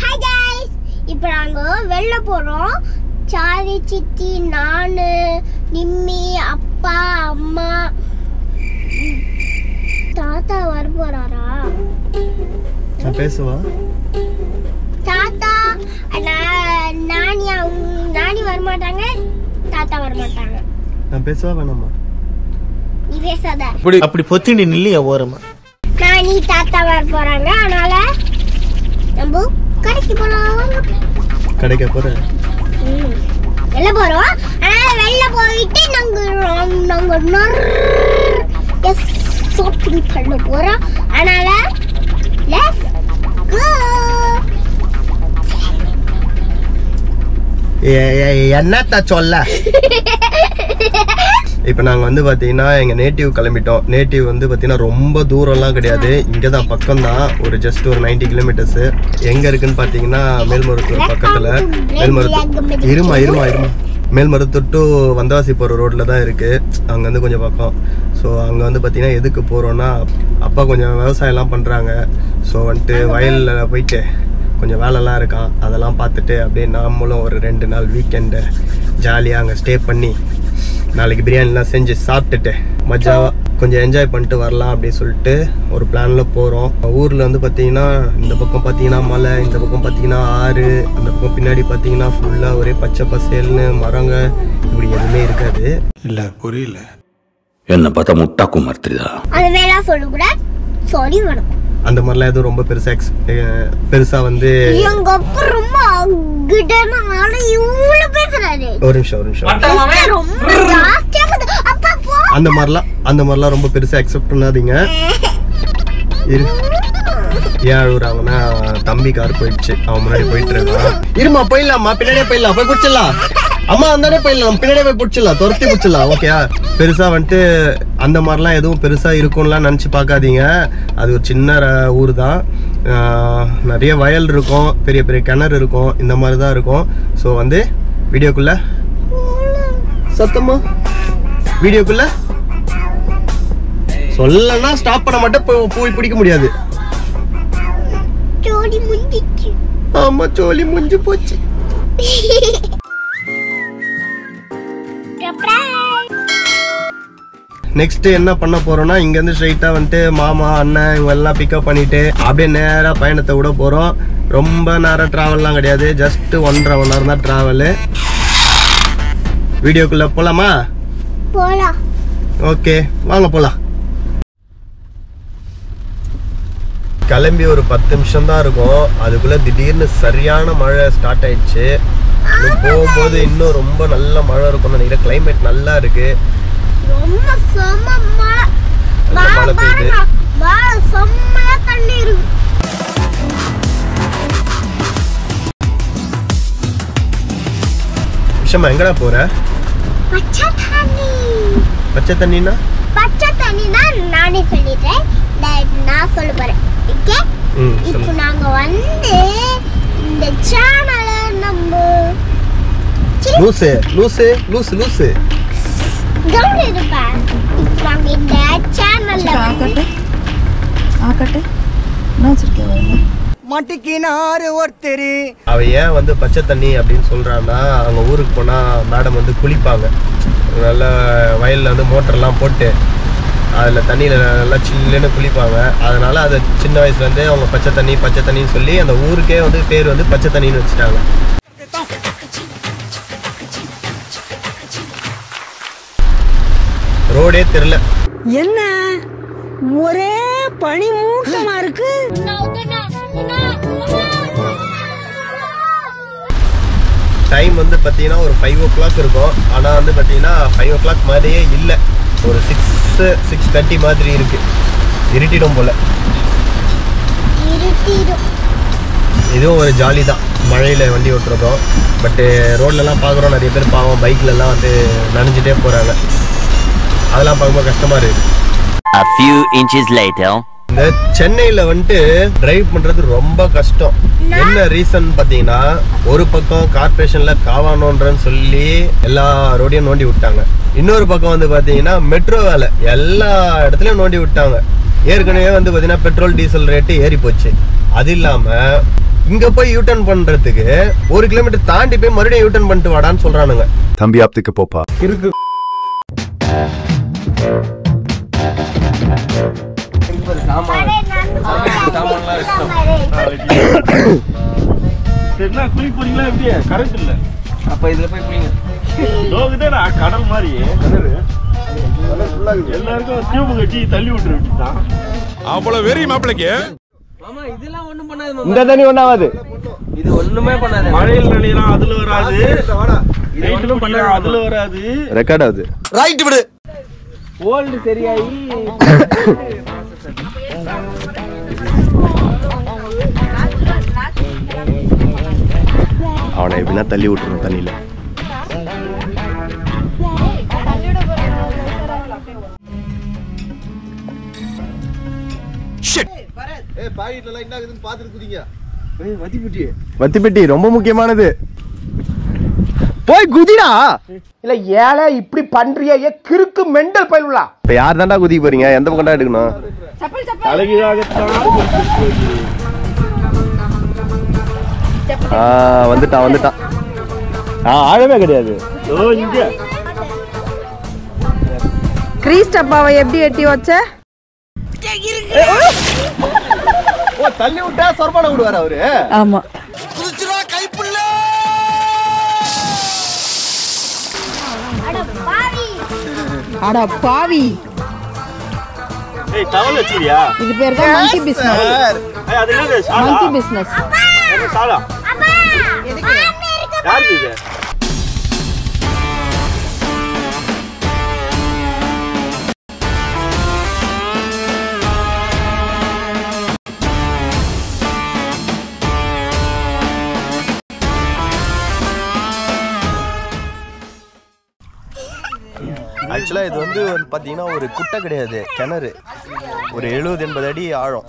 Hi guys இப்போ நாங்கள் வெளில போகிறோம் சாரி சித்தி நான் நிம்மி அப்பா அம்மா தாத்தா வர போறாரா நான் பேசுவா தாத்தா நான் நானி அவங்க நானி வரமாட்டாங்க தாத்தா வரமாட்டாங்க நான் பேசுவா வேணாமா நீ பேசாத அப்படி அப்படி பொத்திண்டி நில்லையா ஓரமா நானி தாத்தா வர போறாங்க அதனால நம்ம கடைக்கு போலாம் கிடைக்க போற ம். வெளில போறோம் ஆனா வெளில போயிட்டு நாங்க நாங்க நிறைய ஷாப்பிங் பண்ண போறோம் அதனால லெட்ஸ் கோ என்னத்த சொல்ல இப்போ நாங்கள் வந்து பார்த்தீங்கன்னா எங்கள் நேட்டிவ் கிளம்பிட்டோம் நேட்டிவ் வந்து பார்த்தீங்கன்னா ரொம்ப தூரம்லாம் கிடையாது இங்கே தான் பக்கம் தான் ஒரு ஜஸ்ட் ஒரு 90 கிலோமீட்டர்ஸு எங்கே இருக்குன்னு பார்த்தீங்கன்னா மேல்மருத்தூர் பக்கத்தில் மேல்மருத்தூர் இருமா இருமா இருமா மேல்மருத்தூர் டு வந்தவாசி போகிற ரோட்டில் தான் இருக்குது அங்கே வந்து கொஞ்சம் பக்கம் ஸோ அங்கே வந்து பார்த்தீங்கன்னா எதுக்கு போகிறோன்னா அப்பா கொஞ்சம் விவசாயம்லாம் பண்ணுறாங்க ஸோ வந்துட்டு வயலில் போயிட்டு கொஞ்சம் வேலைலாம் இருக்கான் அதெல்லாம் பார்த்துட்டு அப்படியே நாமளும் ஒரு ரெண்டு நாள் வீக்கெண்டு ஜாலியாக அங்கே ஸ்டே பண்ணி நாளைக்கு பிரியாணிலாம் செஞ்சு சாப்பிட்டுட்டு மஜாவா கொஞ்சம் என்ஜாய் பண்ணிட்டு வரலாம் அப்படின்னு சொல்லிட்டு ஒரு பிளானில் போகிறோம் ஊரில் வந்து பார்த்தீங்கன்னா இந்த பக்கம் பார்த்தீங்கன்னா மலை இந்த பக்கம் பார்த்தீங்கன்னா ஆறு அந்த பக்கம் பின்னாடி பார்த்தீங்கன்னா ஃபுல்லாக ஒரே பச்சை பசேல்னு மரங்க இப்படி எதுவுமே இருக்காது இல்ல புரியல என்ன பார்த்தா முட்டா குமார் தெரியுதா அந்த மேலாம் சொல்லக்கூடாது சாரி வணக்கம் அந்த மாதிரிலாம் எதுவும் ரொம்ப பெருசாக எக்ஸ் பெருசாக வந்து எங்க அப்பா ரொம்ப அங்கிட்டனா ஆனா இவ்வளவு பேசுறாரு ஒரு நிமிஷம் ஒரு நிமிஷம் ரொம்ப ஜாஸ்தியா பேசு- அப்பா போ அந்த மாதிரிலாம் அந்த மாதிரிலாம் ரொம்ப பெருசாக அக்செப்ட் பண்ணாதீங்க இரு ஏன் அழுகுறாங்கன்னா தம்பி கார் போயிடுச்சு அவன் முன்னாடி போயிட்டு இருக்கான் இருமா போயிடலாமா பின்னாடியே போயிடலாம் போய் பிடிச்சிடலாம் அம்மா அந்தானே போயிடலாம் பின்னாடியே போய் பிடிச்சிடலாம் துரத்தி பிடிச்சிடலாம் ஓகேயா பெருசா வந்துட்டு அந்த மாதிரிலாம் எதுவும் பெருசா இருக்கும்லாம் நினச்சி பார்க்காதீங்க அது ஒரு சின்ன ர- ஊர் தான் ஆஹ் நிறைய வயல் இருக்கும் பெரிய பெரிய கிணறு இருக்கும் இந்த மாதிரி தான் இருக்கும் ஸோ வந்து வீடியோக்குள்ள சத்தமா வீடியோக்குள்ள சொல்லனா ஸ்டாப் பண்ண மட்டும் போ- போய் பிடிக்க முடியாது ஜோடி முடிஞ்சிச்சு ஆமா சோலி முடிஞ்சு போச்சு நெக்ஸ்ட் என்ன பண்ண போறோம்னா இங்க இருந்து ஸ்ட்ரைட்டா வந்துட்டு மாமா அண்ணன் இவங்க எல்லாம் பிக்கப் பண்ணிட்டு அப்படியே நேரா பயணத்தை விட போறோம் ரொம்ப நேரம் டிராவல்லாம் கிடையாது ஜஸ்ட் ஒன்றரை மணி நேரம் தான் டிராவலு வீடியோக்குள்ள போலாமா போலாம் ஓகே வாங்க போலாம் கிளம்பி ஒரு பத்து நிமிஷம் தான் இருக்கும் அதுக்குள்ள திடீர்னு சரியான மழை ஸ்டார்ட் ஆயிடுச்சு இன்னும் போகும்போது இன்னும் ரொம்ப நல்ல மழை இருக்கும்னு நினைக்கிறேன் கிளைமேட் நல்லா இருக்கு ரொம்ப செம்ம மழை நல்ல மழை பெய்யுது மழை செம்மையா தண்ணி இருக்கு விஷயமா எங்கடா போற பச்சை தண்ணி பச்சை தண்ணினா பச்சை தண்ணினா நானே சொல்லிடுறேன் நான் நான் சொல்ல போறேன் ஓகே ம் இப்போ சொல்லு நாங்க வந்து இந்த சேனலை நம்ம லூசு லூசு லூசு லூசு கவனம் இருப்பேன் இப்போ நாங்க இந்த சேனல்ல வந்து ஆக்கட்டு என்ன வச்சிருக்கேன் மாட்டிக்கினாரு ஒருத்தர் அவ ஏன் வந்து பச்சை தண்ணி அப்படின்னு சொல்றான்னா அவங்க ஊருக்கு போனா மேடம் வந்து குளிப்பாங்க நல்லா வயல்ல வந்து மோட்டர்லாம் போட்டு அதில் தண்ணியில் நல்லா சில்லுன்னு குளிப்பாங்க அதனால அதை சின்ன வயசுலேருந்தே அவங்க பச்சை தண்ணி பச்சை தண்ணின்னு சொல்லி அந்த ஊருக்கே வந்து பேர் வந்து பச்சை தண்ணின்னு வச்சுட்டாங்க ரோடே தெரில என்ன ஒரே பனி மூட்டமா இருக்கு டைம் வந்து பார்த்தீங்கன்னா ஒரு ஃபைவ் ஓ கிளாக் இருக்கும் ஆனால் வந்து பார்த்தீங்கன்னா ஃபைவ் ஓ கிளாக் மாதிரியே இல்லை ஒரு சிக்ஸ் சிக்ஸ் தேர்ட்டி மாதிரி இருக்கு இருட்டிடும் போல இருட்டிடும் இதுவும் ஒரு ஜாலி தான் மழையில் வண்டி ஓட்டுறதும் பட்டு ரோட்லலாம் பார்க்குறோம் நிறைய பேர் பாவம் பைக்லலாம் வந்து நனைஞ்சிட்டே போகிறாங்க அதெல்லாம் பார்க்கும்போது கஷ்டமாக இருக்குது A few inches later. இந்த சென்னையில் வந்துட்டு டிரைவ் பண்ணுறது ரொம்ப கஷ்டம் என்ன ரீசன் பார்த்தீங்கன்னா ஒரு பக்கம் கார்பரேஷனில் காவானோன்றன்னு சொல்லி எல்லா ரோடையும் நோண்டி விட்டாங்க இன்னொரு பக்கம் வந்து பார்த்தீங்கன்னா மெட்ரோ வேலை எல்லா இடத்துலையும் நோண்டி விட்டாங்க ஏற்கனவே வந்து பார்த்தீங்கன்னா பெட்ரோல் டீசல் ரேட்டு ஏறி போச்சு அது இல்லாமல் இங்க போய் யூ டர்ன் பண்றதுக்கு ஒரு கிலோமீட்டர் தாண்டி போய் மறுபடியும் யூ டர்ன் பண்ணிட்டு வாடான்னு சொல்றானுங்க தம்பி ஆப்துக்கு போப்பா இருக்கு சரிண்ணா குளி போறீங்களா எப்படி கரண்ட் இல்ல அப்ப இதுல போய் குளிங்க லோகுதேடா கடல் மாதிரி எல்லாருக்கும் டியூப் கட்டி தள்ளி விட்டுரு வேண்டியதுதான் அவ்வளவு வெறி மாப்பிளைக்கு இந்த தண்ணி ஒண்ணாவது மழையில் நினைலாம் அதுல வராது நைட்ல பண்ணலாம் அதுல வராது ரெக்கார்ட் ஆகுது ரைட் விடு ஓல்டு சரியாயி அவனை எப்படின்னா தள்ளி விட்டுருவோம் தண்ணியில வத்தி பெட்டி ரொம்ப முக்கியமானது போய் குதிடா இல்ல ஏழை இப்படி பண்றிய ஏ கிறுக்கு மெண்டல் பயிலுலா இப்ப யார் தாண்டா குதிக்க போறீங்க எந்த பக்கம் எடுக்கணும் தலைகீழாகத்தான் ஆ வந்துட்டான் வந்துட்டான் ஆ ஆழமே கிடையாது ஓ இங்க கிரீஸ் டப்பாவை எப்படி எட்டி வச்ச ஓ தள்ளி விட்டா சொர்பான விடுவாரு அவரு ஆமா அட பாவி ஏய் டவல் வச்சிருக்கியா இது பேர் தான் மங்கி பிசினஸ் ஏய் அது என்னது சாலா மங்கி பிசினஸ் என்ன சாலா யாருக்கு இது ஆக்சுவலா இது வந்து வந்து பாத்தீங்கன்னா ஒரு குட்டை கிடையாது கிணறு ஒரு எழுபது எண்பது அடி ஆழம்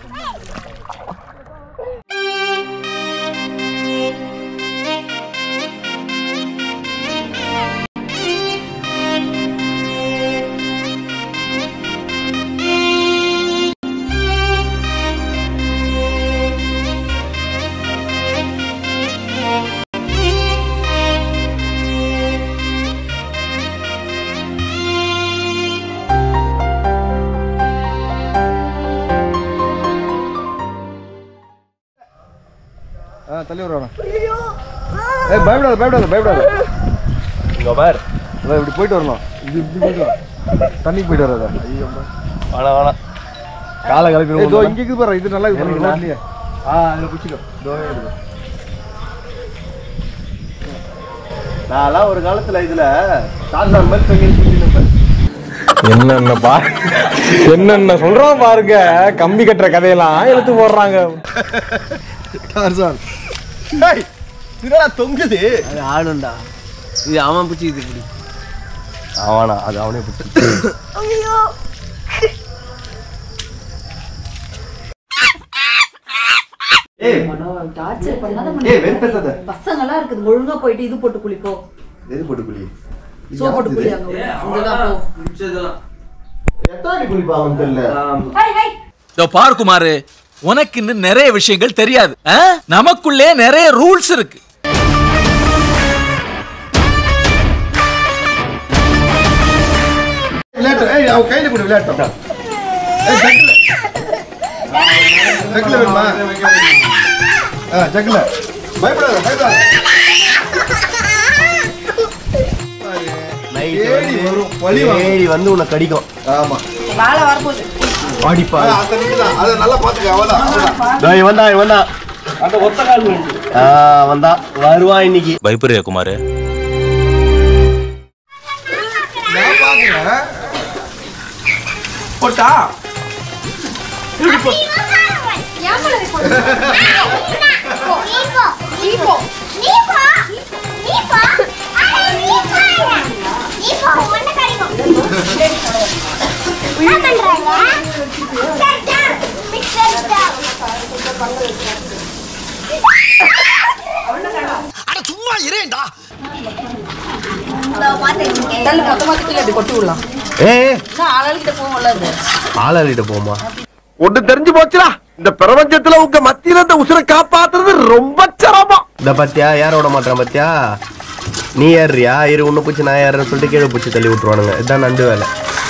தள்ளி விடுறா ஏய் பயப்படாத பயப்படாத பயப்படாத இங்க பார் இதான் இப்படி போயிட்டு வரலாம் இது இப்படி போயிட்டு வா. தண்ணிக்கு போயிட்டு வராத வேணாம் வேணாம் காலை கலப்பி இதோ இங்க இருக்குது பாரு இது நல்லா இருக்கு இருக்குண்ணா. ரோட்லயே ஆ இதுல பிடிச்சிக்கோ இதோ இருக்கு நான்லாம் ஒரு காலத்துல இதுல டார்சான் மாதிரி தொங்கி சுத்திட்டு என்னென்ன பா என்னென்ன சொல்றோம் பாருங்க கம்பி கட்டுற கதையெல்லாம் எடுத்து போடுறாங்க டார்சான் ஏய், என்னடா தொங்குது அது ஆடும்டா இது அவன் பிடிச்சி இது இப்படி அவனா அது அவனே பிடிச்சி ஏய் டார்ச்சர் பண்ணாத ஏய் வெறுப்பேத்தாத பசங்கெல்லாம் இருக்குது ஒழுங்கா போயிட்டு இது போட்டு குளிப்போ எது போட்டு குளி சோ போட்டு குளி அங்க இங்கதான் போ பிடிச்சதெல்லாம் எத்தனை அடி குளிப்பாங்கன்னு தெரியல இதோ பார் குமாரு உனக்கு இன்னும் நிறைய விஷயங்கள் தெரியாது ஆ? நமக்குள்ளே நிறைய ரூல்ஸ் இருக்கு விளையாட்டு ஏய் அவ கையில கொடு விளையாட்டும் ஏய் ஜக்கில் ஜக்கில் வேணுமா ஆ ஜக்கில் பயப்படாத பயப்படாத நைட் தேடி வரும், பழி வாங்கும். தேடி வந்து உன்னை கடிக்கும் ஆமா வாழை வரப்போகுது அடிப்பா ஆ, அந்த நிக்குதான் அதை நல்லா பாத்துக்க அவதான் அவதான் டேய் வந்தா வந்தா அந்த ஒத்த கால் வேண்டு ஆ வந்தா வருவான் இன்னைக்கு பயப்படுறியா குமாரு நான் பாக்குறேன் போட்டா தள்ளு மொத்தமா கீழே அப்படி கொட்டி விடலாம் ஏய் ஆளாளுக்கிட்ட போகும்ல அது ஆளாளிட்ட போமா ஒன்று தெரிஞ்சு போச்சுடா இந்த பிரபஞ்சத்துல உங்க மத்தியில இந்த உசுரை காப்பாத்துறது ரொம்ப சிரமம் இந்த பாத்தியா யார விட மாட்டான் பாத்தியா நீ ஏறியா இரு உன்னை பூச்சி நான் ஏறேன்னு சொல்லிட்டு கீழே பூச்சி தள்ளி விட்டுருவானுங்க இதுதான் நண்டு வேலை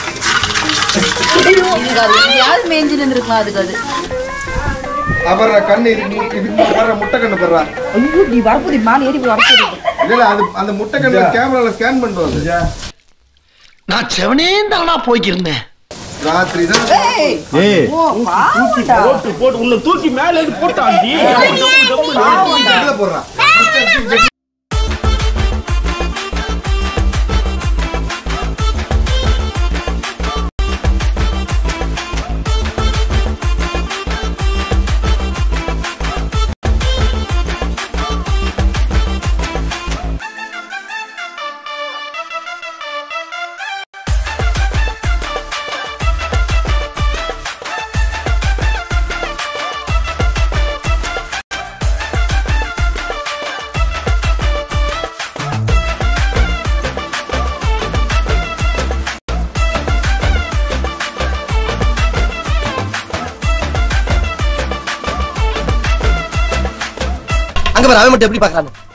இதுக்கு அது எங்கேயாவது மேய்ஞ்சு நின்றுருக்கலாம் அதுக்கு அது அப்புறம் கண்ணு இது நீ இதுக்கு வர்ற முட்டை கண்ணு பெறா ஐயோ நீ வரப்போது மேலே ஏறி வரப்போது இல்ல இல்ல அது அந்த முட்டை கண்ணு கேமரால ஸ்கேன் பண்ணிட்டு வந்து நான் செவனே தானா போய்க்கிருந்தேன் ராத்திரி தான் ஏய் ஓ பாவம்டா. போட்டு போட்டு உன்னை தூக்கி மேல எடுத்து போட்டாண்டி இதுல போடுறான் அங்க பாரு அவன் மட்டும் எப்படி பாக்குறாங்க